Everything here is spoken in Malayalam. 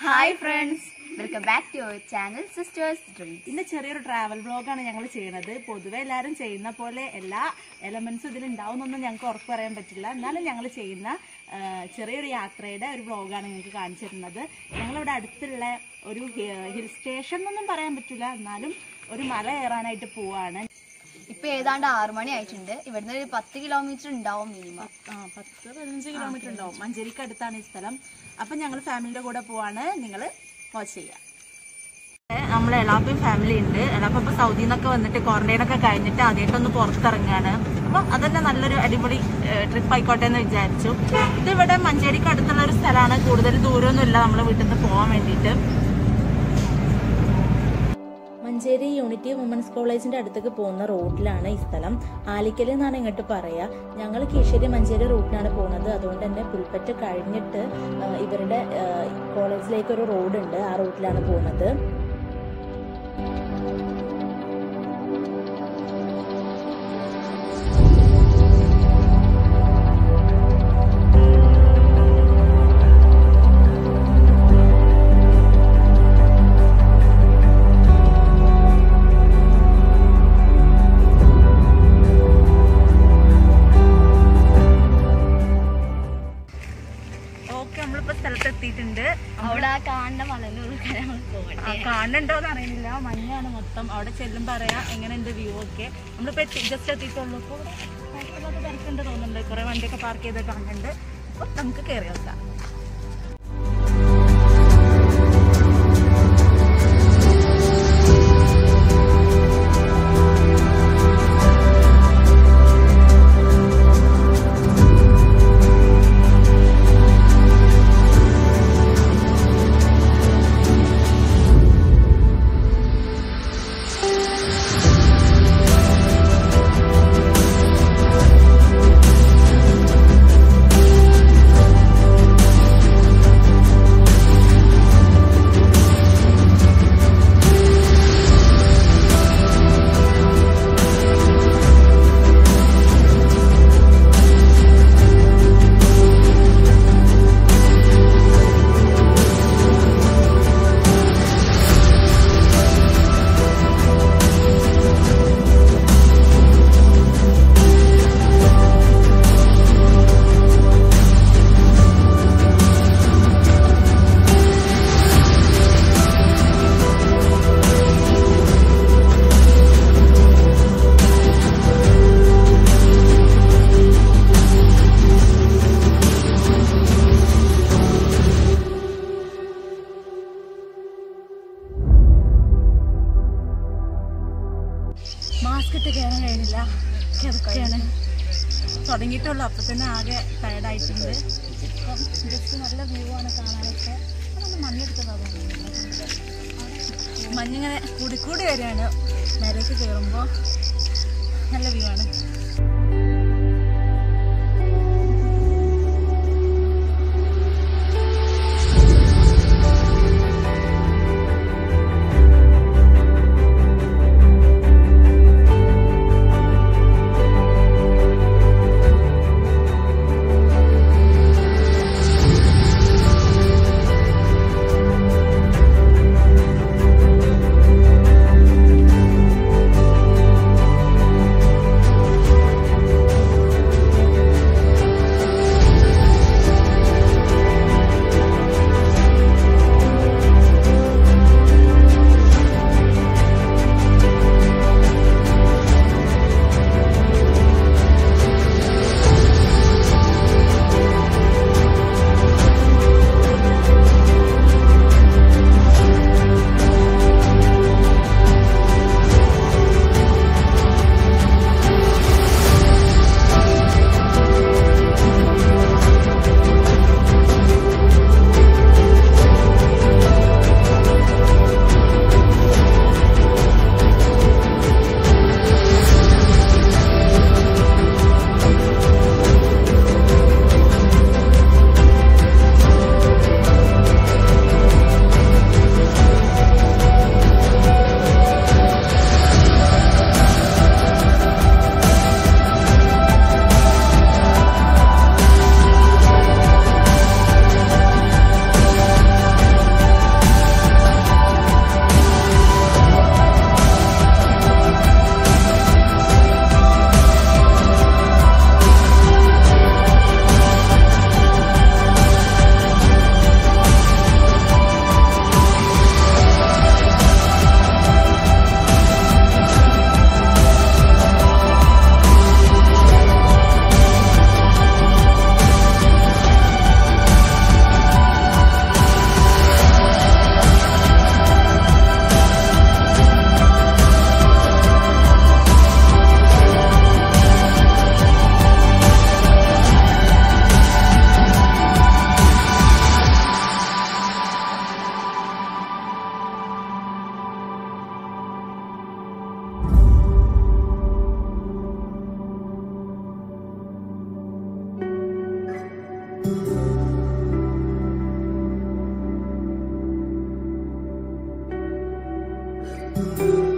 hi friends welcome back to our channel sisters dreams ഇന്ന് ചെറിയൊരു ട്രാവൽ വ്ളോഗാണ് ഞങ്ങൾ ചെയ്യുന്നത് പൊതുവെ എല്ലാവരും ചെയ്യുന്ന പോലെ എല്ലാ എലമെന്റ്സും ഇതിൽ ഉണ്ടാവുന്നൊന്നും ഞങ്ങൾക്ക് ഉറപ്പ് പറയാൻ പറ്റില്ല എന്നാലും ഞങ്ങൾ ചെയ്യുന്ന ആ, ചെറിയൊരു യാത്രയുടെ ഒരു വ്ളോഗാണ് നിങ്ങൾക്ക് കാണിച്ചു തരുന്നത് ഞങ്ങളിവിടെ അടുത്തുള്ള ഒരു ഹിൽ സ്റ്റേഷൻ എന്നൊന്നും പറയാൻ പറ്റില്ല എന്നാലും ഒരു മല കയറാനായിട്ട് പോവാണ് ഇപ്പൊ ഏതാണ്ട് ആറു മണി ആയിട്ടുണ്ട് ഇവിടുന്ന് ഒരു പത്ത് കിലോമീറ്റർ ഉണ്ടാവും മിനിമം ആ പത്ത് പതിനഞ്ച് കിലോമീറ്റർ ഉണ്ടാവും മഞ്ചേരിക്ക് അടുത്താണ് ഈ സ്ഥലം അപ്പം ഞങ്ങൾ ഫാമിലിയുടെ കൂടെ പോവാണ് നിങ്ങൾ വാച്ച് ചെയ്യാം നമ്മളെ എളാപ്പയും ഫാമിലി ഉണ്ട് എളാപ്പ ഇപ്പൊ സൗദിയിൽ നിന്നൊക്കെ വന്നിട്ട് ക്വാറന്റൈൻ ഒക്കെ കഴിഞ്ഞിട്ട് ആദ്യമായിട്ടൊന്ന് പുറത്തിറങ്ങാണ് അപ്പൊ അതന്നെ നല്ലൊരു അടിപൊളി ട്രിപ്പ് ആയിക്കോട്ടെ എന്ന് വിചാരിച്ചു ഇത് ഇവിടെ മഞ്ചേരിക്ക് അടുത്തുള്ള ഒരു സ്ഥലമാണ് കൂടുതൽ ദൂരമൊന്നും ഇല്ല നമ്മളെ വീട്ടിൽ നിന്ന് പോകാൻ വേണ്ടിയിട്ട് മഞ്ചേരി യൂണിറ്റി വുമൻസ് കോളേജിന്റെ അടുത്തേക്ക് പോകുന്ന റോഡിലാണ് ഈ സ്ഥലം ആലിക്കൽ എന്നാണ് ഇങ്ങോട്ട് പറയാ ഞങ്ങൾ കീശ്ശേരി മഞ്ചേരി റൂട്ടിനാണ് പോകുന്നത് അതുകൊണ്ട് തന്നെ പുൽപ്പറ്റ കഴിഞ്ഞിട്ട് ആ, ഇവരുടെ ആ, കോളേജിലേക്ക് ഒരു റോഡുണ്ട് ആ റൂട്ടിലാണ് പോകുന്നത് ഓക്കെ നമ്മളിപ്പോ സ്ഥലത്തെത്തിയിട്ടുണ്ട് അവിടെ ആ കാണുന്ന മലനൂർ ഞങ്ങൾ ആ, പോകട്ടെ കാണുന്നുണ്ടോന്ന് അറിയുന്നില്ല മഞ്ഞാണ് മൊത്തം അവിടെ ചെല്ലുമ്പോ അറിയാം എങ്ങനെയുണ്ട് വ്യൂ ഒക്കെ നമ്മളിപ്പോ ജസ്റ്റ് എത്തിയിട്ടുള്ളൂ ഇപ്പൊ ഇവിടെ കുഴപ്പമില്ലാത്ത തിരക്കുണ്ട് തോന്നുന്നുണ്ട് കുറെ വണ്ടിയൊക്കെ പാർക്ക് ചെയ്ത് കാണുന്നുണ്ട് അപ്പൊ നമുക്ക് കയറി വെക്കാം മാസ്ക് ഇട്ട് കയറാൻ കഴിയുന്നില്ല കിടക്കുകയാണ് തുടങ്ങിയിട്ടുള്ളൂ അപ്പൊ തന്നെ ആകെ ടയർഡായിട്ടുണ്ട് ഇപ്പം ജസ്റ്റ് നല്ല വ്യൂ ആണ് കാണാനൊക്കെ അതൊന്ന് മണ്ണെടുത്തതാണ് മഞ്ഞിങ്ങനെ കൂടിക്കൂടി വരികയാണ് മേലേക്ക് കയറുമ്പോൾ നല്ല വ്യൂ ആണ് കേട്ടോ